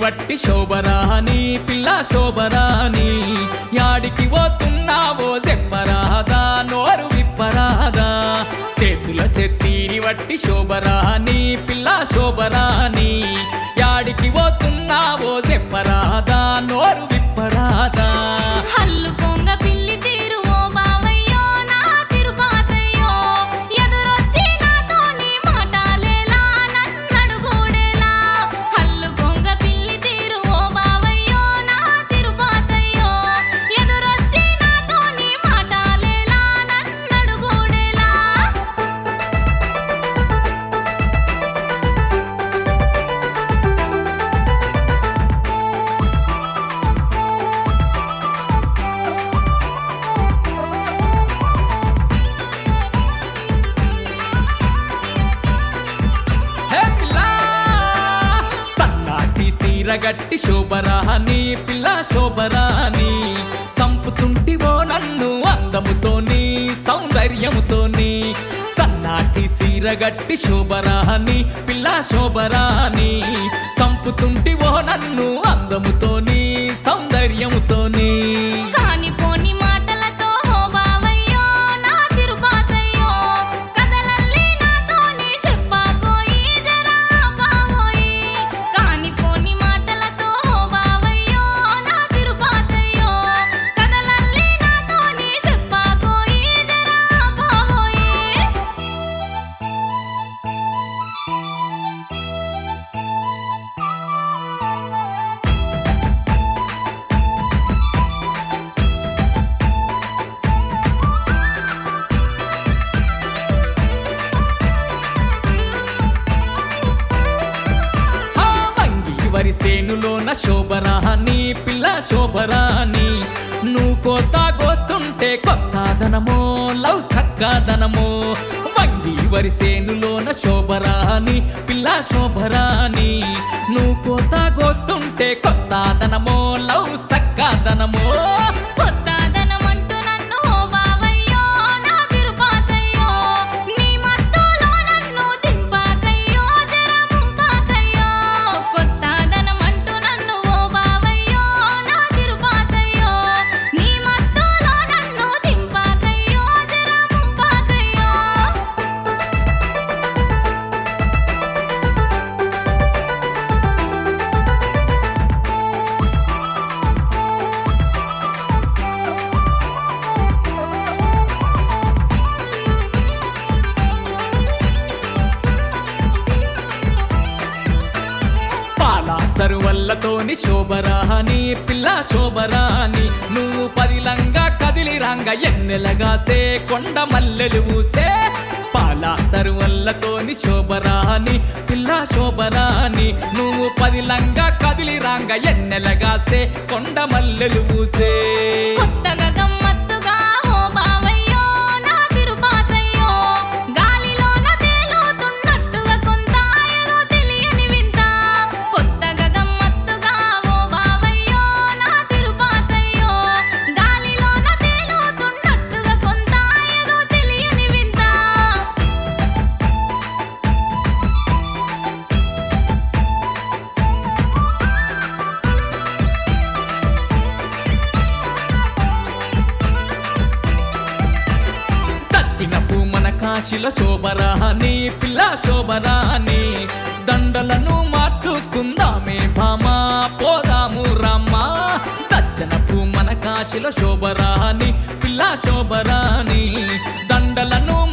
వట్టి శోభరాని పిల్ల శోభరాని యాడికి పోతున్నావో చెప్పరాదా నోరు విప్పరాదా చేతుల సెత్తిరి వట్టి శోభరాని పిల్ల శోభరాని యాడికి పోతున్నావో చెప్పరాదా నోరు విప్పరాదా హల్లు కొంగ పిల్లి తీరు ఓ బావయ్యో నా తిరుపాతయ్యో ఎదురొచ్చి నాతోని మాటాలేలా నన్నడుగూడేలా హల్లు కొంగ పిల్లి తీరు ఓ బావయ్యో నా తిరుపాతయ్యో ఎదురొచ్చి నాతోని మాటాలేలా నన్నడుగూడేలా హే పిల్లా! సన్నాటి సీరగట్టి శోభరాని పిల్ల శోభరాని సంపుతుంటివో నన్ను అందముతోని సౌందర్యముతోని సన్నాటి సీరగట్టి శోభరాని పిల్ల శోభరాని సంపుతుంటివో నన్ను అందముతోని సౌందర్యముతోని కానిపోని మాటలతో ఓ బావయ్యో నా తిరుపాతయ్యో కథలల్లి నాతోని చెప్పాకోయి జరా బావోయి కానిపోని మాటలతో ఓ బావయ్యో నా తిరుపాతయ్యో కథలల్లి నాతోని చెప్పాకోయి జరా బావోయి ఆ వంగి వరి సేనులోన శోభరాని పిల్ల శోభరాని నువ్వు కోత గోస్తుంటే కొత్తదనమో లవ్ సక్కదనమో వంగి వరి సేనులోన శోభరాని పిల్ల శోభరాని నువ్వు కోత గోస్తుంటే కొత్తదనమో లవ్ సక్కదనమో కొత్తదనమంటూ నన్ను ఓ బావయ్యో నా తిరుపాతయ్యో నీ మత్తులో నన్ను దింపాకయ్యో జర ముంపాకయ్యో కొత్తదనమంటూ నన్ను ఓ బావయ్యో నా తిరుపాతయ్యో నీ మత్తులో నన్ను దింపాకయ్యో జర ముంపాకయ్యో పాలాసరు వల్లతోని శోభరాని పిల్ల శోభరాని నువ్వు పదిలంగా కదిలి రంగ ఎన్నెలగాసే కొండ మల్లెలు ఊసే పాలాసరు వల్లతోని శోభరాని పిల్ల శోభరాని నువ్వు పదిలంగా కదిలి రంగ ఎన్నెలగాసే కొండ మల్లెలు ఊసే కొత్తగా గమ్మత్తుగా ఓ బావయ్యో నా తిరుపాతయ్యో గాలిలోన తేలుతున్నట్టుగా కొంత ఏదో తెలియని వింత కొత్తగా గమ్మత్తుగా ఓ బావయ్యో నా తిరుపాతయ్యో గాలిలోన తేలుతున్నట్టుగా కొంత ఏదో తెలియని వింత దచ్చినపు మన కాశీల శోభరాని పిల్ల శోభరాని దండలను మార్చుకుందామే భామా పోదాము రమ్మా దచ్చనపు మన కాశీల శోభరాని పిల్ల శోభరాని దండలను